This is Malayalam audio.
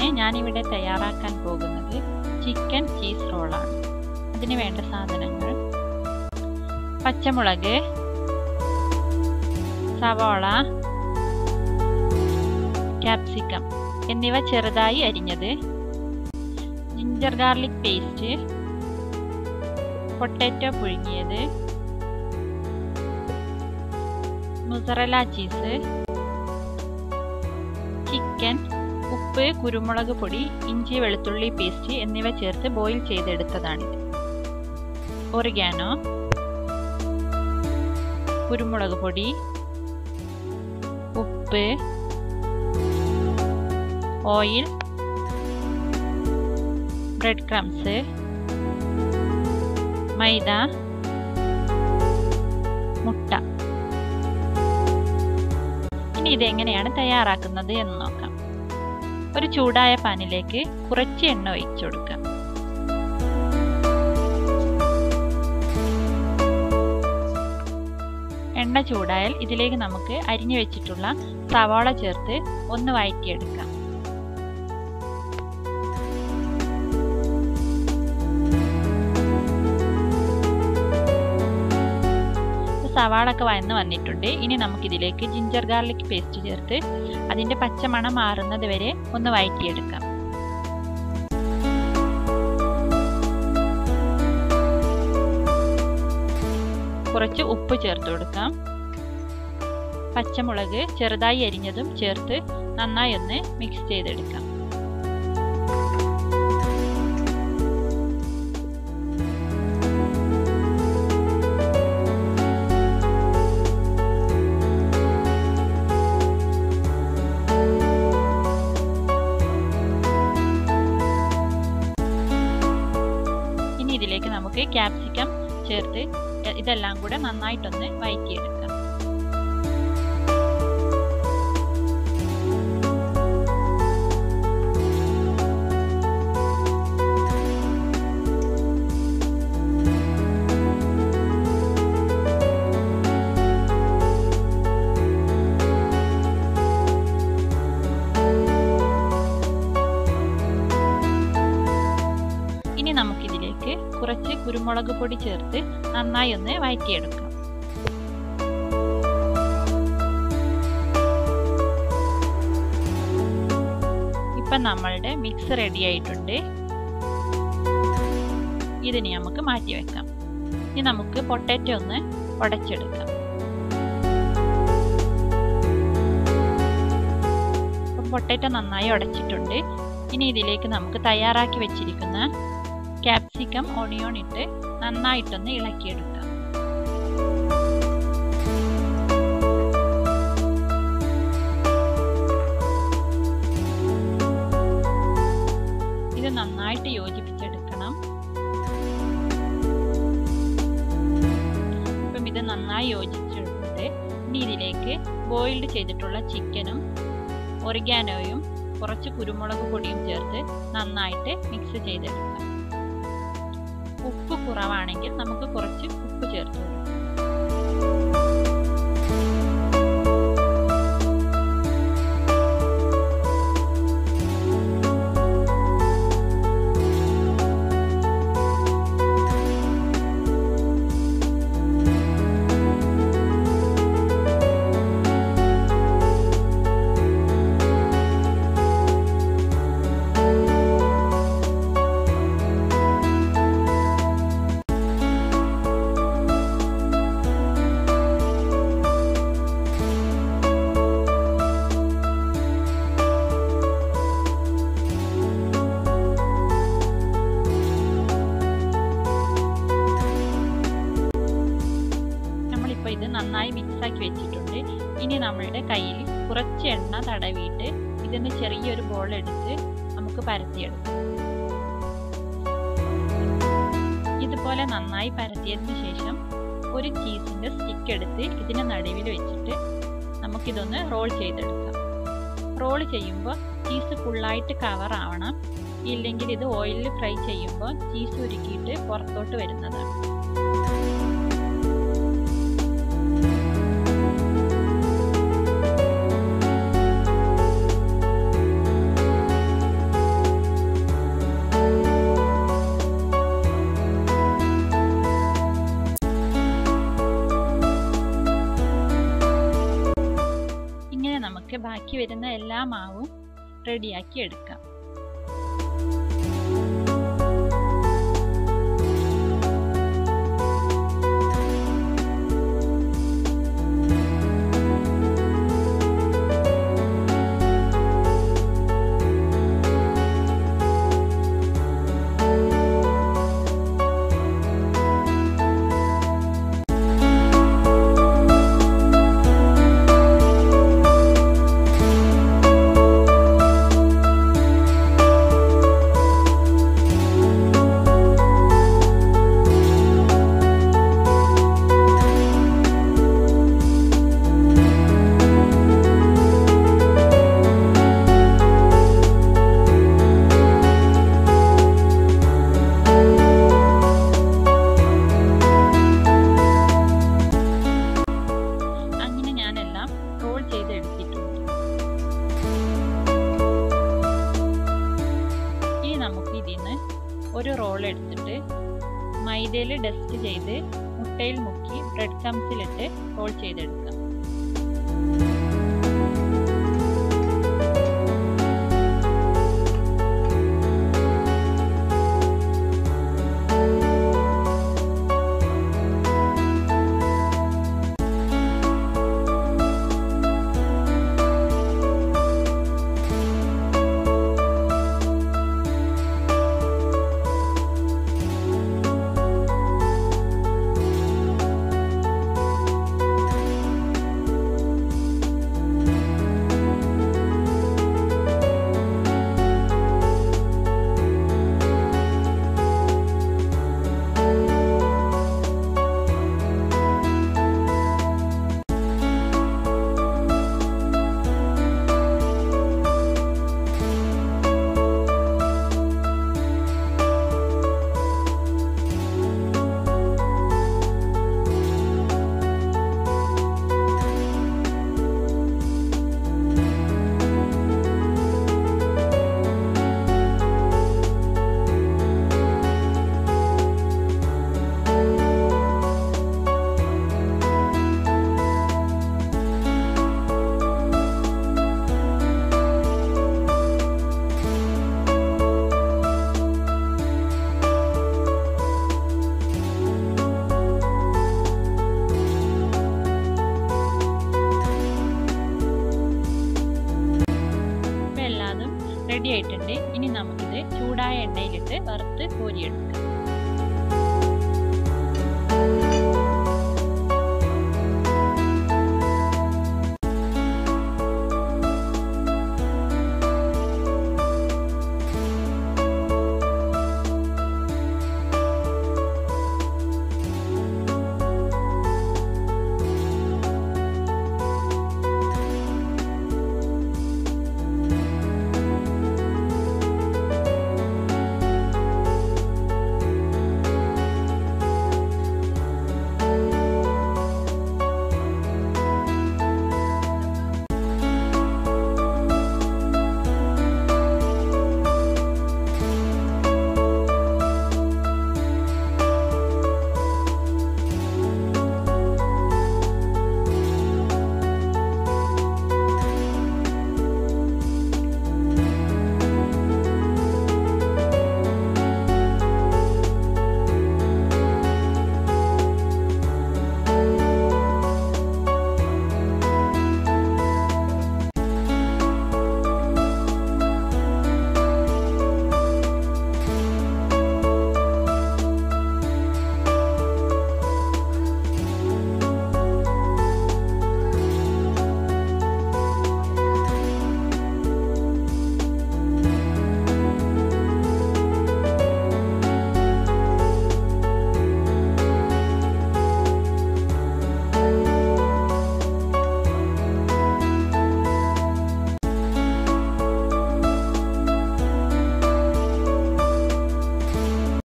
ഇന്ന് ഞാനിവിടെ തയ്യാറാക്കാൻ പോകുന്നത് ചിക്കൻ ചീസ് റോളാണ് അതിന് വേണ്ട സാധനങ്ങൾ പച്ചമുളക് സവാള ക്യാപ്സിക്കം എന്നിവ ചെറുതായി അരിഞ്ഞത് ജിഞ്ചർ ഗാർലിക് പേസ്റ്റ് പൊട്ടാറ്റോ പുഴുങ്ങിയത് മുസറല ചീസ് ചിക്കൻ ഉപ്പ് കുരുമുളക് പൊടി ഇഞ്ചി വെളുത്തുള്ളി പേസ്റ്റ് എന്നിവ ചേർത്ത് ബോയിൽ ചെയ്തെടുത്തതാണിത് ഒറിഗാനോ കുരുമുളക് പൊടി ഉപ്പ് ഓയിൽ ബ്രെഡ് ക്രംസ് മൈദ മുട്ട ഇനി ഇതെങ്ങനെയാണ് തയ്യാറാക്കുന്നത് എന്ന് നോക്കാം ഒരു ചൂടായ പാനിലേക്ക് കുറച്ച് എണ്ണ ഒഴിച്ചു കൊടുക്കാം എണ്ണ ചൂടായാൽ ഇതിലേക്ക് നമുക്ക് അരിഞ്ഞു വെച്ചിട്ടുള്ള സവാള ചേർത്ത് ഒന്ന് വഴറ്റിയെടുക്കാം സവാളൊക്കെ വഴന്ന് വന്നിട്ടുണ്ട് ഇനി നമുക്കിതിലേക്ക് ജിഞ്ചർ ഗാർലിക് പേസ്റ്റ് ചേർത്ത് അതിൻ്റെ പച്ചമണം മാറുന്നത് വരെ ഒന്ന് വഴറ്റിയെടുക്കാം കുറച്ച് ഉപ്പ് ചേർത്ത് കൊടുക്കാം പച്ചമുളക് ചെറുതായി അരിഞ്ഞതും ചേർത്ത് നന്നായി ഒന്ന് മിക്സ് ചെയ്തെടുക്കാം ഇനി ഇതിലേക്ക് നമുക്ക് ക്യാപ്സിക്കം ചേർത്ത് ഇതെല്ലാം കൂടെ നന്നായിട്ടൊന്ന് വഴറ്റിയെടുക്കാം ഇനി നമുക്കിതിലേക്ക് കുറച്ച് കുരുമുളക് പൊടി ചേർത്ത് നന്നായി ഒന്ന് വഴറ്റിയെടുക്കാം ഇപ്പം നമ്മളുടെ മിക്സ് റെഡി ആയിട്ടുണ്ട് ഇതിനെ നമുക്ക് മാറ്റി വെക്കാം ഇനി നമുക്ക് പൊട്ടാറ്റോ ഒന്ന് ഉടച്ചെടുക്കാം പൊട്ടാറ്റോ നന്നായി ഉടച്ചിട്ടുണ്ട് ഇനി ഇതിലേക്ക് നമുക്ക് തയ്യാറാക്കി വെച്ചിരിക്കുന്ന ക്യാപ്സിക്കം ഓണിയോൺ ഇട്ട് നന്നായിട്ടൊന്ന് ഇളക്കിയെടുക്കാം ഇത് നന്നായിട്ട് യോജിപ്പിച്ചെടുക്കണം ഇപ്പം ഇത് നന്നായി യോജിച്ചിട്ടുണ്ട് ഇനി ഇതിലേക്ക് ബോയിൽഡ് ചെയ്തിട്ടുള്ള ചിക്കനും ഒറിഗാനോയും കുറച്ച് കുരുമുളക് പൊടിയും ചേർത്ത് നന്നായിട്ട് മിക്സ് ചെയ്തെടുക്കാം ഉപ്പ് കുറവാണെങ്കിൽ നമുക്ക് കുറച്ച് ഉപ്പ് ചേർത്ത് കൊടുക്കാം ഇത് നന്നായി മിക്സാക്കി വെച്ചിട്ടുണ്ട് ഇനി നമ്മളുടെ കയ്യിൽ കുറച്ച് എണ്ണ തടവിയിട്ട് ഇതിന് ചെറിയൊരു ബോൾ എടുത്ത് നമുക്ക് പരത്തിയെടുക്കാം ഇതുപോലെ നന്നായി പരത്തിയതിന് ശേഷം ഒരു ചീസിൻ്റെ സ്റ്റിക്ക് എടുത്ത് ഇതിന് നടുവിൽ വെച്ചിട്ട് നമുക്കിതൊന്ന് റോൾ ചെയ്തെടുക്കാം റോൾ ചെയ്യുമ്പോൾ ചീസ് ഫുള്ളായിട്ട് കവർ ആവണം ഇല്ലെങ്കിൽ ഇത് ഓയിലിൽ ഫ്രൈ ചെയ്യുമ്പോൾ ചീസ് ഉരുക്കിയിട്ട് പുറത്തോട്ട് വരുന്നതാണ് ബാക്കി വരുന്ന എല്ലാ മാവും റെഡിയാക്കി എടുക്കാം അങ്ങനെ ഞാനെല്ലാം റോൾ ചെയ്ത് എടുത്തിട്ടുണ്ട് ഇനി നമുക്ക് ഇതിന്ന് ഒരു റോൾ എടുത്തിട്ട് മൈദയിൽ ഡസ്റ്റ് ചെയ്ത് മുട്ടയിൽ മുക്കി ബ്രെഡ് ക്രംസിലിട്ട് റോൾ ചെയ്തെടുക്കാം ഇപ്പം എല്ലാതും റെഡി ആയിട്ടുണ്ട് ഇനി നമുക്കിത് ചൂടായ എണ്ണയിലിട്ട് വറുത്ത് കോരിയെടുക്കാം